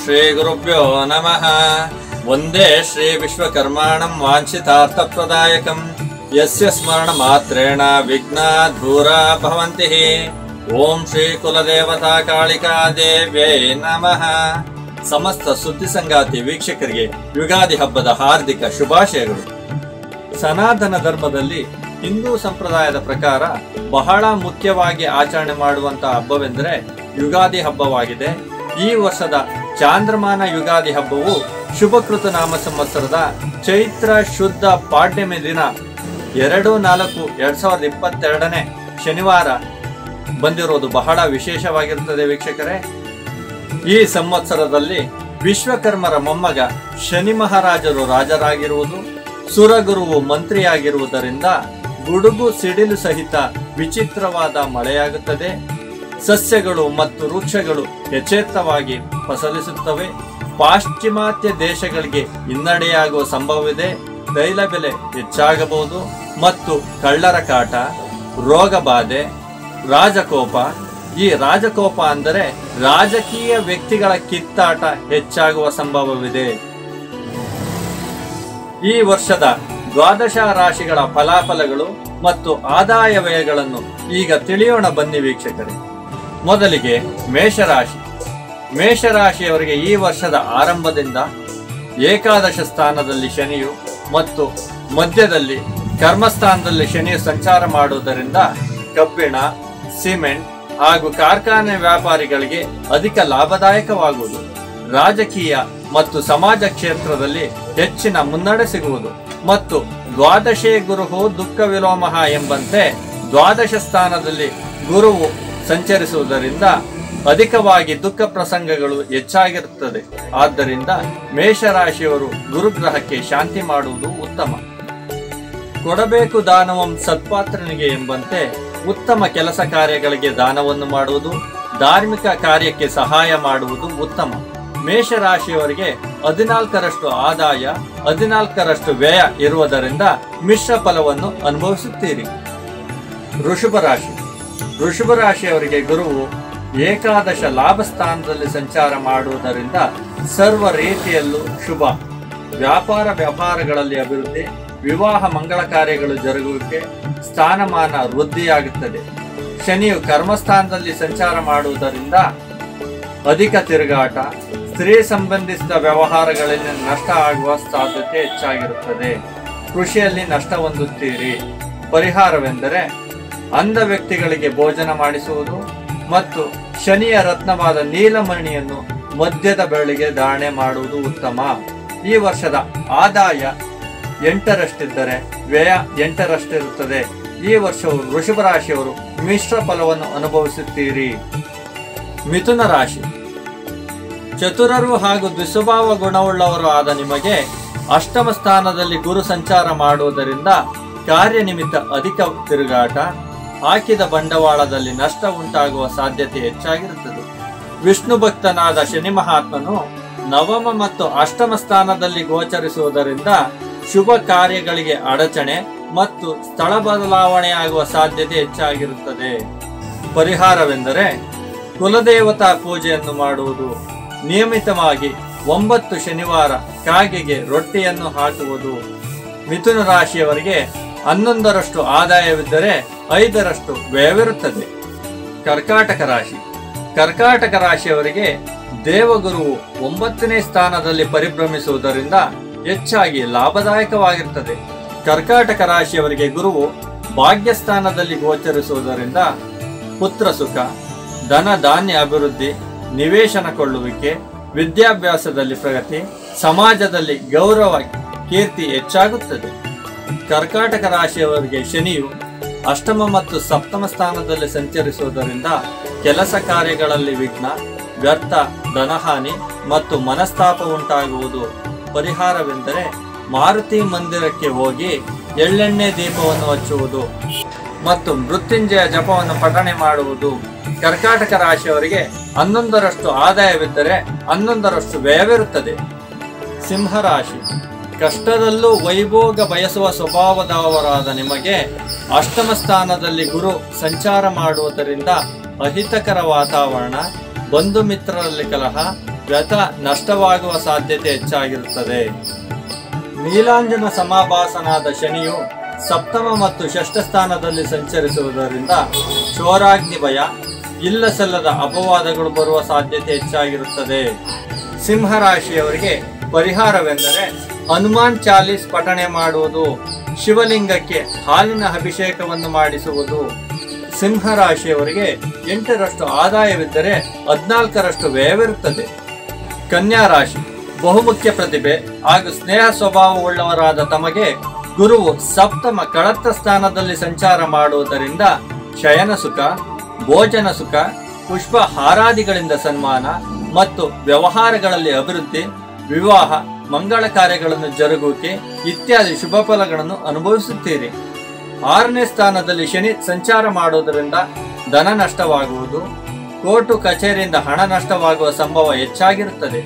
ಶ್ರೀ ಗುರುಭ್ಯೋ ನಮಃ ವಂದೇ ಶ್ರೀ ವಿಶ್ವಕರ್ಮಾಣಂ ವಾಂಛಿತಾರ್ಥಪ್ರದಾಯಕಂ ಯಸ್ಯ ಸ್ಮರಣ ಮಾತ್ರೇಣ ವಿಘ್ನ ದೂರ ಭವಂತಿ ಓಂ ಶ್ರೀ ಕುಲದೇವತಾ ಕಾಳಿಕಾ ದೇವ್ಯೈ ನಮಃ ಸಮಸ್ತ ಸುದ್ದಿ ಸಂಗಾತಿ ವೀಕ್ಷಕರಿಗೆ ಯುಗಾದಿ ಹಬ್ಬದ ಹಾರ್ದಿಕ ಶುಭಾಶಯಗಳು ಸನಾತನ ಧರ್ಮದಲ್ಲಿ ಹಿಂದೂ ಸಂಪ್ರದಾಯದ ಪ್ರಕಾರ ಬಹಳ ಮುಖ್ಯವಾಗಿ ಆಚರಣೆ ಮಾಡುವಂತಹ ಹಬ್ಬವೆಂದರೆ ಯುಗಾದಿ ಹಬ್ಬವಾಗಿದೆ ಈ ವರ್ಷದ ಚಾಂದ್ರಮಾನ ಯುಗಾದಿ ಹಬ್ಬವು ಶುಭಕೃತ ನಾಮ ಸಂವತ್ಸರದ ಚೈತ್ರ ಶುದ್ಧ ಪಾಡ್ಯಮಿ ದಿನ ಎರಡು ನಾಲ್ಕು ಎರಡ್ ಸಾವಿರದ ಇಪ್ಪತ್ತೆರಡನೇ ಶನಿವಾರ ಬಂದಿರೋದು ಬಹಳ ವಿಶೇಷವಾಗಿರುತ್ತದೆ ವೀಕ್ಷಕರೇ ಈ ಸಂವತ್ಸರದಲ್ಲಿ ವಿಶ್ವಕರ್ಮರ ಮೊಮ್ಮಗ ಶನಿ ಮಹಾರಾಜರು ರಾಜರಾಗಿರುವುದು ಸುರಗುರುವು ಮಂತ್ರಿಯಾಗಿರುವುದರಿಂದ ಗುಡುಗು ಸಿಡಿಲು ಸಹಿತ ವಿಚಿತ್ರವಾದ ಮಳೆಯಾಗುತ್ತದೆ ಸಸ್ಯಗಳು ಮತ್ತು ವೃಕ್ಷಗಳು ಯಥೇಚ್ಛವಾಗಿ ಫಸಲಿಸುತ್ತವೆ ಪಾಶ್ಚಿಮಾತ್ಯ ದೇಶಗಳಿಗೆ ಹಿನ್ನಡೆಯಾಗುವ ಸಂಭವವಿದೆ ತೈಲ ಬೆಲೆ ಹೆಚ್ಚಾಗಬಹುದು ಮತ್ತು ಕಳ್ಳರ ಕಾಟ ರೋಗ ಬಾಧೆ ರಾಜಕೋಪ ಈ ರಾಜಕೋಪ ಅಂದರೆ ರಾಜಕೀಯ ವ್ಯಕ್ತಿಗಳ ಕಿತ್ತಾಟ ಹೆಚ್ಚಾಗುವ ಸಂಭವವಿದೆ ಈ ವರ್ಷದ ದ್ವಾದಶ ರಾಶಿಗಳ ಫಲಾಫಲಗಳು ಮತ್ತು ಆದಾಯ ವ್ಯಯಗಳನ್ನು ಈಗ ತಿಳಿಯೋಣ ಬನ್ನಿ ವೀಕ್ಷಕರೇ ಮೊದಲಿಗೆ ಮೇಷರಾಶಿ ಮೇಷರಾಶಿಯವರಿಗೆ ಈ ವರ್ಷದ ಆರಂಭದಿಂದ ಏಕಾದಶ ಸ್ಥಾನದಲ್ಲಿ ಶನಿಯು ಮತ್ತು ಮಧ್ಯದಲ್ಲಿ ಕರ್ಮಸ್ಥಾನದಲ್ಲಿ ಶನಿಯು ಸಂಚಾರ ಮಾಡುವುದರಿಂದ ಕಬ್ಬಿಣ ಸಿಮೆಂಟ್ ಹಾಗೂ ಕಾರ್ಖಾನೆ ವ್ಯಾಪಾರಿಗಳಿಗೆ ಅಧಿಕ ಲಾಭದಾಯಕವಾಗುವುದು ರಾಜಕೀಯ ಮತ್ತು ಸಮಾಜ ಕ್ಷೇತ್ರದಲ್ಲಿ ಹೆಚ್ಚಿನ ಮುನ್ನಡೆ ಸಿಗುವುದು ಮತ್ತು ದ್ವಾದಶೇ ಗುರುಹು ದುಃಖ ವಿಲೋಮಃ ಎಂಬಂತೆ ದ್ವಾದಶ ಸ್ಥಾನದಲ್ಲಿ ಗುರುವು ಸಂಚರಿಸುವುದರಿಂದ ಅಧಿಕವಾಗಿ ದುಃಖ ಪ್ರಸಂಗಗಳು ಹೆಚ್ಚಾಗಿರುತ್ತದೆ ಆದ್ದರಿಂದ ಮೇಷರಾಶಿಯವರು ಗುರುಗ್ರಹಕ್ಕೆ ಶಾಂತಿ ಮಾಡುವುದು ಉತ್ತಮ ಕೊಡಬೇಕು ದಾನವಂ ಸತ್ಪಾತ್ರನಿಗೆ ಎಂಬಂತೆ ಉತ್ತಮ ಕೆಲಸ ಕಾರ್ಯಗಳಿಗೆ ದಾನವನ್ನು ಮಾಡುವುದು ಧಾರ್ಮಿಕ ಕಾರ್ಯಕ್ಕೆ ಸಹಾಯ ಮಾಡುವುದು ಉತ್ತಮ ಮೇಷರಾಶಿಯವರಿಗೆ ಹದಿನಾಲ್ಕರಷ್ಟು ಆದಾಯ ಹದಿನಾಲ್ಕರಷ್ಟು ವ್ಯಯ ಇರುವುದರಿಂದ ಮಿಶ್ರ ಫಲವನ್ನು ಅನುಭವಿಸುತ್ತೀರಿ ವೃಷಭ ರಾಶಿ ವೃಷಭ ರಾಶಿಯವರಿಗೆ ಗುರುವು ಏಕಾದಶ ಲಾಭ ಸ್ಥಾನದಲ್ಲಿ ಸಂಚಾರ ಮಾಡುವುದರಿಂದ ಸರ್ವ ರೀತಿಯಲ್ಲೂ ಶುಭ ವ್ಯಾಪಾರ ವ್ಯವಹಾರಗಳಲ್ಲಿ ಅಭಿವೃದ್ಧಿ ವಿವಾಹ ಮಂಗಳ ಕಾರ್ಯಗಳು ಜರುಗುವಿಕೆ ಸ್ಥಾನಮಾನ ವೃದ್ಧಿಯಾಗುತ್ತದೆ ಶನಿಯು ಕರ್ಮಸ್ಥಾನದಲ್ಲಿ ಸಂಚಾರ ಮಾಡುವುದರಿಂದ ಅಧಿಕ ತಿರುಗಾಟ ಸ್ತ್ರೀ ಸಂಬಂಧಿಸಿದ ವ್ಯವಹಾರಗಳಲ್ಲಿ ನಷ್ಟ ಆಗುವ ಸಾಧ್ಯತೆ ಹೆಚ್ಚಾಗಿರುತ್ತದೆ ಕೃಷಿಯಲ್ಲಿ ನಷ್ಟ ಹೊಂದುತ್ತೀರಿ ಪರಿಹಾರವೆಂದರೆ ಅಂಧ ವ್ಯಕ್ತಿಗಳಿಗೆ ಭೋಜನ ಮಾಡಿಸುವುದು ಮತ್ತು ಶನಿಯ ರತ್ನವಾದ ನೀಲಮಣಿಯನ್ನು ಮದ್ಯದ ಬೆರಳಿಗೆ ಧಾರಣೆ ಮಾಡುವುದು ಉತ್ತಮ ಈ ವರ್ಷದ ಆದಾಯ ಎಂಟರಷ್ಟಿದ್ದರೆ ವ್ಯಯ ಎಂಟರಷ್ಟಿರುತ್ತದೆ ಈ ವರ್ಷವು ವೃಷಭ ರಾಶಿಯವರು ಮಿಶ್ರ ಫಲವನ್ನು ಅನುಭವಿಸುತ್ತೀರಿ ಮಿಥುನ ರಾಶಿ ಚತುರರು ಹಾಗೂ ದ್ವಿಸ್ವಭಾವ ಗುಣವುಳ್ಳವರು ಆದ ನಿಮಗೆ ಅಷ್ಟಮ ಸ್ಥಾನದಲ್ಲಿ ಗುರು ಸಂಚಾರ ಮಾಡುವುದರಿಂದ ಕಾರ್ಯನಿಮಿತ್ತ ಅಧಿಕ ತಿರುಗಾಟ ಹಾಕಿದ ಬಂಡವಾಳದಲ್ಲಿ ನಷ್ಟ ಉಂಟಾಗುವ ಸಾಧ್ಯತೆ ಹೆಚ್ಚಾಗಿರುತ್ತದೆ ವಿಷ್ಣು ಭಕ್ತನಾದ ಶನಿ ಮಹಾತ್ಮನು ನವಮ ಮತ್ತು ಅಷ್ಟಮ ಸ್ಥಾನದಲ್ಲಿ ಗೋಚರಿಸುವುದರಿಂದ ಶುಭ ಕಾರ್ಯಗಳಿಗೆ ಅಡಚಣೆ ಮತ್ತು ಸ್ಥಳ ಬದಲಾವಣೆಯಾಗುವ ಸಾಧ್ಯತೆ ಹೆಚ್ಚಾಗಿರುತ್ತದೆ ಪರಿಹಾರವೆಂದರೆ ಕುಲದೇವತಾ ಪೂಜೆಯನ್ನು ಮಾಡುವುದು ನಿಯಮಿತವಾಗಿ ಒಂಬತ್ತು ಶನಿವಾರ ಕಾಗೆಗೆ ರೊಟ್ಟಿಯನ್ನು ಹಾಕುವುದು ಮಿಥುನ ರಾಶಿಯವರಿಗೆ ಹನ್ನೊಂದರಷ್ಟು ಆದಾಯವಿದ್ದರೆ ಐದರಷ್ಟು ವ್ಯಯವಿರುತ್ತದೆ ಕರ್ಕಾಟಕ ರಾಶಿ ಕರ್ಕಾಟಕ ರಾಶಿಯವರಿಗೆ ದೇವಗುರುವು ಒಂಬತ್ತನೇ ಸ್ಥಾನದಲ್ಲಿ ಪರಿಭ್ರಮಿಸುವುದರಿಂದ ಹೆಚ್ಚಾಗಿ ಲಾಭದಾಯಕವಾಗಿರುತ್ತದೆ ಕರ್ಕಾಟಕ ರಾಶಿಯವರಿಗೆ ಗುರುವು ಭಾಗ್ಯಸ್ಥಾನದಲ್ಲಿ ಗೋಚರಿಸುವುದರಿಂದ ಪುತ್ರ ಸುಖ ಧನ ಧಾನ್ಯ ಅಭಿವೃದ್ಧಿ ನಿವೇಶನ ಕೊಳ್ಳುವಿಕೆ ವಿದ್ಯಾಭ್ಯಾಸದಲ್ಲಿ ಪ್ರಗತಿ ಸಮಾಜದಲ್ಲಿ ಗೌರವ ಕೀರ್ತಿ ಹೆಚ್ಚಾಗುತ್ತದೆ ಕರ್ಕಾಟಕ ರಾಶಿಯವರಿಗೆ ಶನಿಯು ಅಷ್ಟಮ ಮತ್ತು ಸಪ್ತಮ ಸ್ಥಾನದಲ್ಲಿ ಸಂಚರಿಸುವುದರಿಂದ ಕೆಲಸ ಕಾರ್ಯಗಳಲ್ಲಿ ವಿಘ್ನ ವ್ಯರ್ಥ ಧನಹಾನಿ ಮತ್ತು ಮನಸ್ತಾಪ ಉಂಟಾಗುವುದು ಪರಿಹಾರವೆಂದರೆ ಮಾರುತಿ ಮಂದಿರಕ್ಕೆ ಹೋಗಿ ಎಳ್ಳೆಣ್ಣೆ ದೀಪವನ್ನು ಹಚ್ಚುವುದು ಮತ್ತು ಮೃತ್ಯುಂಜಯ ಜಪವನ್ನು ಪಠಣೆ ಮಾಡುವುದು ಕರ್ಕಾಟಕ ರಾಶಿಯವರಿಗೆ ಹನ್ನೊಂದರಷ್ಟು ಆದಾಯವಿದ್ದರೆ ಹನ್ನೊಂದರಷ್ಟು ವ್ಯಯವಿರುತ್ತದೆ ಸಿಂಹರಾಶಿ ಕಷ್ಟದಲ್ಲೂ ವೈಭೋಗ ಬಯಸುವ ಸ್ವಭಾವದವರಾದ ನಿಮಗೆ ಅಷ್ಟಮ ಸ್ಥಾನದಲ್ಲಿ ಗುರು ಸಂಚಾರ ಮಾಡುವುದರಿಂದ ಅಹಿತಕರ ವಾತಾವರಣ ಬಂಧು ಮಿತ್ರರಲ್ಲಿ ಕಲಹ ವ್ಯಥ ನಷ್ಟವಾಗುವ ಸಾಧ್ಯತೆ ಹೆಚ್ಚಾಗಿರುತ್ತದೆ ನೀಲಾಂಜನ ಸಮಾಭಾಸನಾದ ಶನಿಯು ಸಪ್ತಮ ಮತ್ತು ಷಷ್ಠ ಸ್ಥಾನದಲ್ಲಿ ಸಂಚರಿಸುವುದರಿಂದ ಚೋರಾಗ್ನಿ ಭಯ ಇಲ್ಲ ಸಲ್ಲದ ಅಪವಾದಗಳು ಬರುವ ಸಾಧ್ಯತೆ ಹೆಚ್ಚಾಗಿರುತ್ತದೆ ಸಿಂಹರಾಶಿಯವರಿಗೆ ಪರಿಹಾರವೆಂದರೆ ಹನುಮಾನ್ ಚಾಲೀಸ್ ಪಠಣೆ ಮಾಡುವುದು ಶಿವಲಿಂಗಕ್ಕೆ ಹಾಲಿನ ಅಭಿಷೇಕವನ್ನು ಮಾಡಿಸುವುದು ಸಿಂಹರಾಶಿಯವರಿಗೆ ಎಂಟರಷ್ಟು ಆದಾಯವಿದ್ದರೆ ಹದಿನಾಲ್ಕರಷ್ಟು ವ್ಯಯವಿರುತ್ತದೆ ಕನ್ಯಾ ರಾಶಿ ಬಹುಮುಖ್ಯ ಪ್ರತಿಭೆ ಹಾಗೂ ಸ್ನೇಹ ಸ್ವಭಾವವುಳ್ಳವರಾದ ತಮಗೆ ಗುರುವು ಸಪ್ತಮ ಕಳತ್ರ ಸ್ಥಾನದಲ್ಲಿ ಸಂಚಾರ ಮಾಡುವುದರಿಂದ ಶಯನ ಸುಖ ಭೋಜನ ಸುಖ ಪುಷ್ಪ ಹಾರಾದಿಗಳಿಂದ ಸನ್ಮಾನ ಮತ್ತು ವ್ಯವಹಾರಗಳಲ್ಲಿ ಅಭಿವೃದ್ಧಿ ವಿವಾಹ ಮಂಗಳ ಕಾರ್ಯಗಳನ್ನು ಜರುಗುವಿಕೆ ಇತ್ಯಾದಿ ಶುಭ ಫಲಗಳನ್ನು ಅನುಭವಿಸುತ್ತೀರಿ ಆರನೇ ಸ್ಥಾನದಲ್ಲಿ ಶನಿ ಸಂಚಾರ ಮಾಡುವುದರಿಂದ ಧನ ನಷ್ಟವಾಗುವುದು ಕೋರ್ಟು ಕಚೇರಿಯಿಂದ ಹಣ ನಷ್ಟವಾಗುವ ಸಂಭವ ಹೆಚ್ಚಾಗಿರುತ್ತದೆ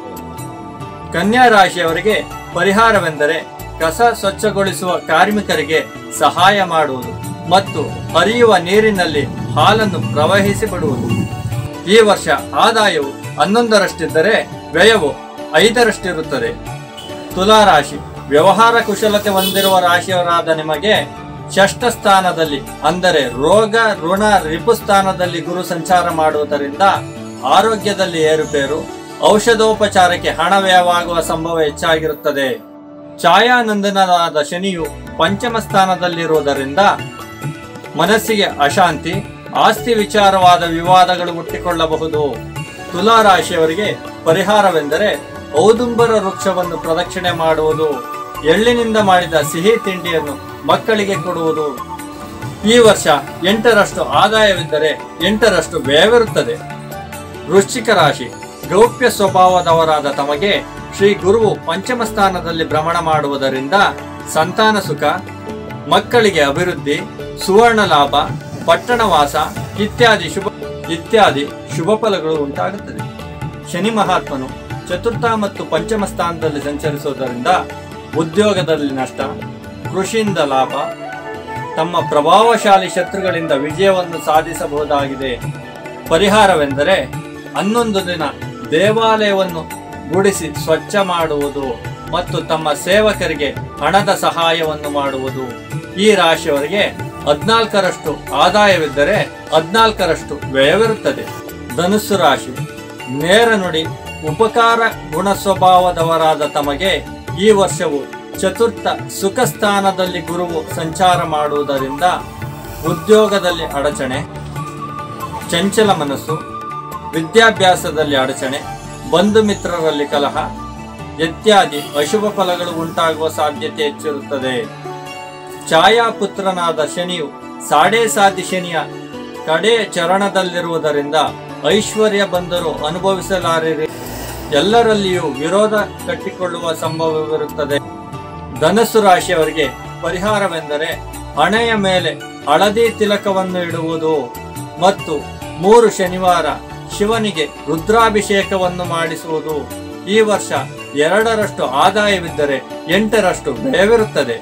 ಕನ್ಯಾ ರಾಶಿಯವರಿಗೆ ಪರಿಹಾರವೆಂದರೆ ಕಸ ಸ್ವಚ್ಛಗೊಳಿಸುವ ಕಾರ್ಮಿಕರಿಗೆ ಸಹಾಯ ಮಾಡುವುದು ಮತ್ತು ಹರಿಯುವ ನೀರಿನಲ್ಲಿ ಹಾಲನ್ನು ಪ್ರವಹಿಸಿ ಬಿಡುವುದು ಈ ವರ್ಷ ಆದಾಯವು ಹನ್ನೊಂದರಷ್ಟಿದ್ದರೆ ವ್ಯಯವು ಐದರಷ್ಟಿರುತ್ತದೆ ತುಲಾ ರಾಶಿ ವ್ಯವಹಾರ ಕುಶಲತೆ ಹೊಂದಿರುವ ರಾಶಿಯವರಾದ ನಿಮಗೆ ಷಷ್ಠ ಸ್ಥಾನದಲ್ಲಿ ಅಂದರೆ ರೋಗ ಋಣ ರಿಪು ಸ್ಥಾನದಲ್ಲಿ ಗುರು ಸಂಚಾರ ಮಾಡುವುದರಿಂದ ಆರೋಗ್ಯದಲ್ಲಿ ಏರುಪೇರು ಔಷಧೋಪಚಾರಕ್ಕೆ ಹಣ ವ್ಯಯವಾಗುವ ಸಂಭವ ಹೆಚ್ಚಾಗಿರುತ್ತದೆ ಛಾಯಾನಂದನರಾದ ಶನಿಯು ಪಂಚಮ ಸ್ಥಾನದಲ್ಲಿರುವುದರಿಂದ ಮನಸ್ಸಿಗೆ ಅಶಾಂತಿ ಆಸ್ತಿ ವಿಚಾರವಾದ ವಿವಾದಗಳು ಹುಟ್ಟಿಕೊಳ್ಳಬಹುದು ತುಲಾ ರಾಶಿಯವರಿಗೆ ಪರಿಹಾರವೆಂದರೆ ಔದುಂಬರ ವೃಕ್ಷವನ್ನು ಪ್ರದಕ್ಷಿಣೆ ಮಾಡುವುದು ಎಳ್ಳಿನಿಂದ ಮಾಡಿದ ಸಿಹಿ ತಿಂಡಿಯನ್ನು ಮಕ್ಕಳಿಗೆ ಕೊಡುವುದು ಈ ವರ್ಷ ಎಂಟರಷ್ಟು ಆದಾಯವಿದ್ದರೆ ಎಂಟರಷ್ಟು ವ್ಯಯವಿರುತ್ತದೆ ವೃಶ್ಚಿಕ ರಾಶಿ ಗೌಪ್ಯ ಸ್ವಭಾವದವರಾದ ತಮಗೆ ಶ್ರೀ ಗುರುವು ಪಂಚಮ ಸ್ಥಾನದಲ್ಲಿ ಭ್ರಮಣ ಮಾಡುವುದರಿಂದ ಸಂತಾನ ಸುಖ ಮಕ್ಕಳಿಗೆ ಅಭಿವೃದ್ಧಿ ಸುವರ್ಣ ಲಾಭ ಪಟ್ಟಣವಾಸ ಇತ್ಯಾದಿ ಶುಭ ಇತ್ಯಾದಿ ಶುಭ ಫಲಗಳು ಉಂಟಾಗುತ್ತದೆ ಶನಿ ಮಹಾತ್ಮನು ಚತುರ್ಥ ಮತ್ತು ಪಂಚಮ ಸ್ಥಾನದಲ್ಲಿ ಸಂಚರಿಸುವುದರಿಂದ ಉದ್ಯೋಗದಲ್ಲಿ ನಷ್ಟ ಕೃಷಿಯಿಂದ ಲಾಭ ತಮ್ಮ ಪ್ರಭಾವಶಾಲಿ ಶತ್ರುಗಳಿಂದ ವಿಜಯವನ್ನು ಸಾಧಿಸಬಹುದಾಗಿದೆ ಪರಿಹಾರವೆಂದರೆ ಹನ್ನೊಂದು ದಿನ ದೇವಾಲಯವನ್ನು ಗುಡಿಸಿ ಸ್ವಚ್ಛ ಮಾಡುವುದು ಮತ್ತು ತಮ್ಮ ಸೇವಕರಿಗೆ ಹಣದ ಸಹಾಯವನ್ನು ಮಾಡುವುದು ಈ ರಾಶಿಯವರಿಗೆ ಹದಿನಾಲ್ಕರಷ್ಟು ಆದಾಯವಿದ್ದರೆ ಹದಿನಾಲ್ಕರಷ್ಟು ವ್ಯಯವಿರುತ್ತದೆ ಧನುಸ್ಸು ರಾಶಿ ನೇರ ನುಡಿ ಉಪಕಾರ ಗುಣ ಸ್ವಭಾವದವರಾದ ತಮಗೆ ಈ ವರ್ಷವು ಚತುರ್ಥ ಸುಖ ಸ್ಥಾನದಲ್ಲಿ ಗುರುವು ಸಂಚಾರ ಮಾಡುವುದರಿಂದ ಉದ್ಯೋಗದಲ್ಲಿ ಅಡಚಣೆ ಚಂಚಲ ಮನಸ್ಸು ವಿದ್ಯಾಭ್ಯಾಸದಲ್ಲಿ ಅಡಚಣೆ ಬಂಧು ಮಿತ್ರರಲ್ಲಿ ಕಲಹ ಇತ್ಯಾದಿ ಅಶುಭ ಫಲಗಳು ಉಂಟಾಗುವ ಸಾಧ್ಯತೆ ಹೆಚ್ಚಿರುತ್ತದೆ ಛಾಯಾಪುತ್ರನಾದ ಶನಿಯು ಸಾಡೇ ಸಾತಿ ಶನಿಯ ಕಡೆ ಚರಣದಲ್ಲಿರುವುದರಿಂದ ಐಶ್ವರ್ಯ ಬಂದರೂ ಅನುಭವಿಸಲಾರಿರಿ ಎಲ್ಲರಲ್ಲಿಯೂ ವಿರೋಧ ಕಟ್ಟಿಕೊಳ್ಳುವ ಸಂಭವವಿರುತ್ತದೆ ಧನಸ್ಸು ರಾಶಿಯವರಿಗೆ ಪರಿಹಾರವೆಂದರೆ ಹಣೆಯ ಮೇಲೆ ಹಳದಿ ತಿಲಕವನ್ನು ಇಡುವುದು ಮತ್ತು ಮೂರು ಶನಿವಾರ ಶಿವನಿಗೆ ರುದ್ರಾಭಿಷೇಕವನ್ನು ಮಾಡಿಸುವುದು ಈ ವರ್ಷ ಎರಡರಷ್ಟು ಆದಾಯವಿದ್ದರೆ ಎಂಟರಷ್ಟು ವ್ಯಯವಿರುತ್ತದೆ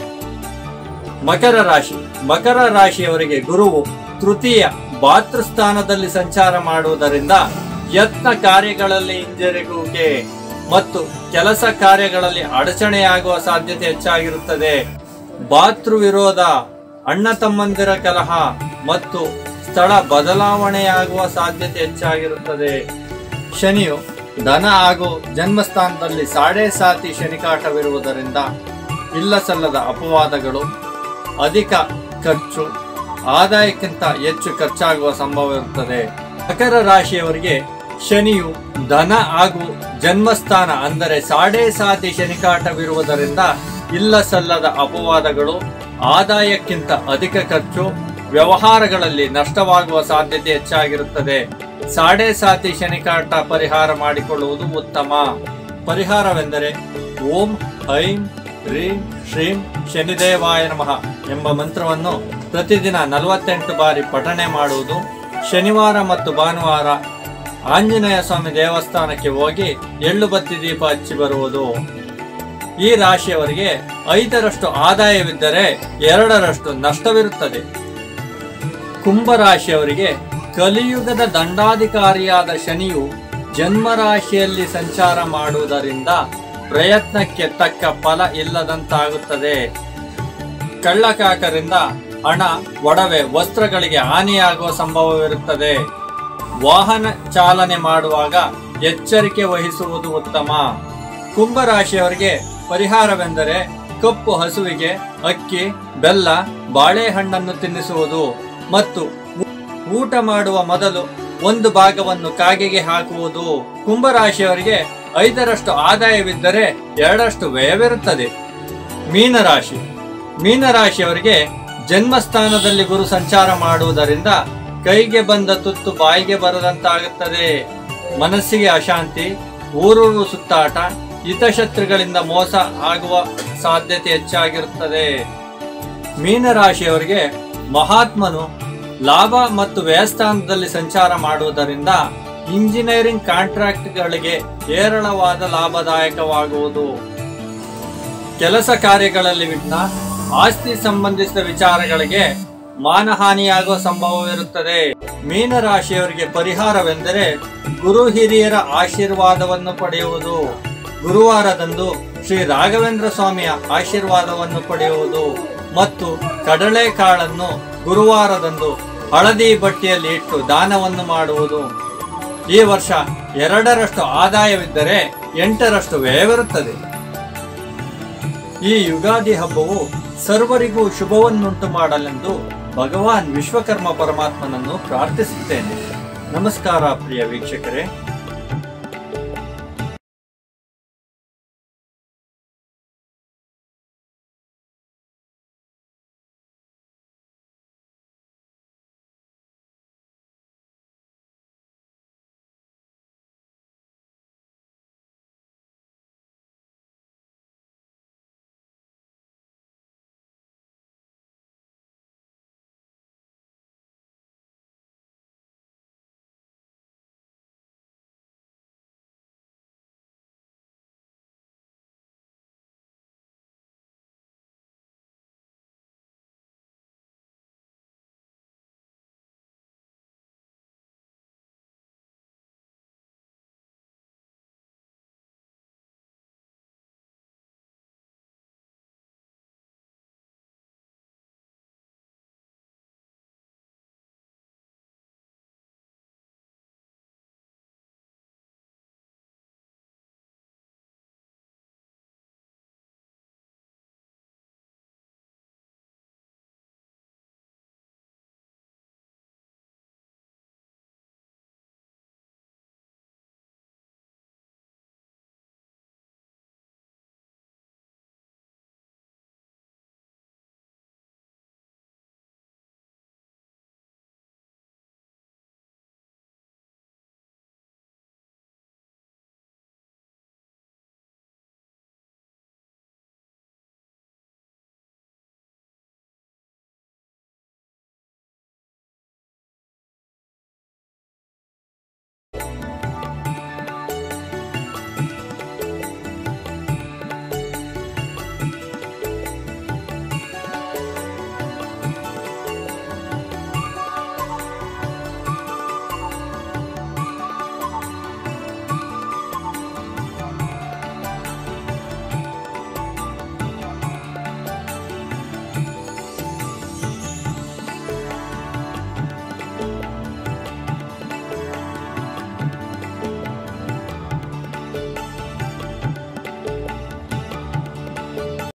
ಮಕರ ರಾಶಿ ಮಕರ ರಾಶಿಯವರಿಗೆ ಗುರುವು ತೃತೀಯ ಭಾತೃಸ್ಥಾನದಲ್ಲಿ ಸಂಚಾರ ಮಾಡುವುದರಿಂದ ಯತ್ನ ಕಾರ್ಯಗಳಲ್ಲಿ ಹಿಂಜರಿಗುವಿಕೆ ಮತ್ತು ಕೆಲಸ ಕಾರ್ಯಗಳಲ್ಲಿ ಅಡಚಣೆಯಾಗುವ ಸಾಧ್ಯತೆ ಹೆಚ್ಚಾಗಿರುತ್ತದೆ ಭಾತೃ ವಿರೋಧ ಅಣ್ಣ ತಮ್ಮಂದಿರ ಕಲಹ ಮತ್ತು ಸ್ಥಳ ಬದಲಾವಣೆಯಾಗುವ ಸಾಧ್ಯತೆ ಹೆಚ್ಚಾಗಿರುತ್ತದೆ ಶನಿಯು ಧನ ಹಾಗೂ ಜನ್ಮಸ್ಥಾನದಲ್ಲಿ ಸಾಡೆ ಸಾತಿ ಶನಿಕಾಟವಿರುವುದರಿಂದ ಇಲ್ಲ ಸಲ್ಲದ ಅಪವಾದಗಳು ಅಧಿಕ ಖರ್ಚು ಆದಾಯಕ್ಕಿಂತ ಹೆಚ್ಚು ಖರ್ಚಾಗುವ ಸಂಭವ ಇರುತ್ತದೆ ಮಕರ ರಾಶಿಯವರಿಗೆ ಶನಿಯು ಧನ ಹಾಗೂ ಜನ್ಮಸ್ಥಾನ ಅಂದರೆ ಸಾಡೆ ಸಾತಿ ಶನಿಕಾಟವಿರುವುದರಿಂದ ಇಲ್ಲ ಸಲ್ಲದ ಅಪವಾದಗಳು ಆದಾಯಕ್ಕಿಂತ ಅಧಿಕ ಖರ್ಚು ವ್ಯವಹಾರಗಳಲ್ಲಿ ನಷ್ಟವಾಗುವ ಸಾಧ್ಯತೆ ಹೆಚ್ಚಾಗಿರುತ್ತದೆ ಸಾಡೆ ಸಾತಿ ಶನಿಕಾಟ ಪರಿಹಾರ ಮಾಡಿಕೊಳ್ಳುವುದು ಉತ್ತಮ ಪರಿಹಾರವೆಂದರೆ ಓಂ ಐಂ ಹ್ರೀಂ ಶ್ರೀಂ ಶನಿದೇವಾಯ ನಮಃ ಎಂಬ ಮಂತ್ರವನ್ನು ಪ್ರತಿದಿನ ನಲವತ್ತೆಂಟು ಬಾರಿ ಪಠಣೆ ಮಾಡುವುದು ಶನಿವಾರ ಮತ್ತು ಭಾನುವಾರ ಆಂಜನೇಯ ಸ್ವಾಮಿ ದೇವಸ್ಥಾನಕ್ಕೆ ಹೋಗಿ ಎಳ್ಳು ಬತ್ತಿ ದೀಪ ಹಚ್ಚಿ ಬರುವುದು ಈ ರಾಶಿಯವರಿಗೆ ಐದರಷ್ಟು ಆದಾಯವಿದ್ದರೆ ಎರಡರಷ್ಟು ನಷ್ಟವಿರುತ್ತದೆ ಕುಂಭರಾಶಿಯವರಿಗೆ ಕಲಿಯುಗದ ದಂಡಾಧಿಕಾರಿಯಾದ ಶನಿಯು ಜನ್ಮರಾಶಿಯಲ್ಲಿ ಸಂಚಾರ ಮಾಡುವುದರಿಂದ ಪ್ರಯತ್ನಕ್ಕೆ ತಕ್ಕ ಫಲ ಇಲ್ಲದಂತಾಗುತ್ತದೆ ಕಳ್ಳಕಾಕರಿಂದ ಹಣ ಒಡವೆ ವಸ್ತ್ರಗಳಿಗೆ ಹಾನಿಯಾಗುವ ಸಂಭವವಿರುತ್ತದೆ ವಾಹನ ಚಾಲನೆ ಮಾಡುವಾಗ ಎಚ್ಚರಿಕೆ ವಹಿಸುವುದು ಉತ್ತಮ ಕುಂಭರಾಶಿಯವರಿಗೆ ಪರಿಹಾರವೆಂದರೆ ಕಪ್ಪು ಹಸುವಿಗೆ ಅಕ್ಕಿ ಬೆಲ್ಲ ಬಾಳೆಹಣ್ಣನ್ನು ತಿನ್ನಿಸುವುದು ಮತ್ತು ಊಟ ಮಾಡುವ ಮೊದಲು ಒಂದು ಭಾಗವನ್ನು ಕಾಗೆಗೆ ಹಾಕುವುದು ಕುಂಭರಾಶಿಯವರಿಗೆ ಐದರಷ್ಟು ಆದಾಯವಿದ್ದರೆ ಎರಡರಷ್ಟು ವ್ಯಯವಿರುತ್ತದೆ ಮೀನರಾಶಿ ಮೀನರಾಶಿಯವರಿಗೆ ಜನ್ಮಸ್ಥಾನದಲ್ಲಿ ಗುರು ಸಂಚಾರ ಮಾಡುವುದರಿಂದ ಕೈಗೆ ಬಂದ ತುತ್ತು ಬಾಯಿಗೆ ಬರದಂತಾಗುತ್ತದೆ ಮನಸ್ಸಿಗೆ ಅಶಾಂತಿ ಊರೂರು ಸುತ್ತಾಟ ಹಿತಶತ್ರುಗಳಿಂದ ಮೋಸ ಆಗುವ ಸಾಧ್ಯತೆ ಹೆಚ್ಚಾಗಿರುತ್ತದೆ ಮೀನರಾಶಿಯವರಿಗೆ ಮಹಾತ್ಮನು ಲಾಭ ಮತ್ತು ವ್ಯಯಸ್ಥಾನದಲ್ಲಿ ಸಂಚಾರ ಮಾಡುವುದರಿಂದ ಇಂಜಿನಿಯರಿಂಗ್ ಕಾಂಟ್ರಾಕ್ಟ್ಗಳಿಗೆ ಹೇರಳವಾದ ಲಾಭದಾಯಕವಾಗುವುದು ಕೆಲಸ ಕಾರ್ಯಗಳಲ್ಲಿ ವಿಘ್ನ ಆಸ್ತಿ ಸಂಬಂಧಿಸಿದ ವಿಚಾರಗಳಿಗೆ ಮಾನಹಾನಿಯಾಗುವ ಸಂಭವವಿರುತ್ತದೆ ಮೀನರಾಶಿಯವರಿಗೆ ಪರಿಹಾರವೆಂದರೆ ಗುರು ಹಿರಿಯರ ಆಶೀರ್ವಾದವನ್ನು ಪಡೆಯುವುದು ಗುರುವಾರದಂದು ಶ್ರೀ ರಾಘವೇಂದ್ರ ಸ್ವಾಮಿಯ ಆಶೀರ್ವಾದವನ್ನು ಪಡೆಯುವುದು ಮತ್ತು ಕಡಲೆಕಾಳನ್ನು ಗುರುವಾರದಂದು ಹಳದಿ ಬಟ್ಟೆಯಲ್ಲಿ ಇಟ್ಟು ದಾನವನ್ನು ಮಾಡುವುದು ಈ ವರ್ಷ ಎರಡರಷ್ಟು ಆದಾಯವಿದ್ದರೆ ಎಂಟರಷ್ಟು ವ್ಯಯವಿರುತ್ತದೆ ಈ ಯುಗಾದಿ ಹಬ್ಬವು ಸರ್ವರಿಗೂ ಶುಭವನ್ನುಂಟು ಮಾಡಲೆಂದು ಭಗವಾನ್ ವಿಶ್ವಕರ್ಮ ಪರಮಾತ್ಮನನ್ನು ಪ್ರಾರ್ಥಿಸುತ್ತೇನೆ ನಮಸ್ಕಾರ ಪ್ರಿಯ ವೀಕ್ಷಕರೇ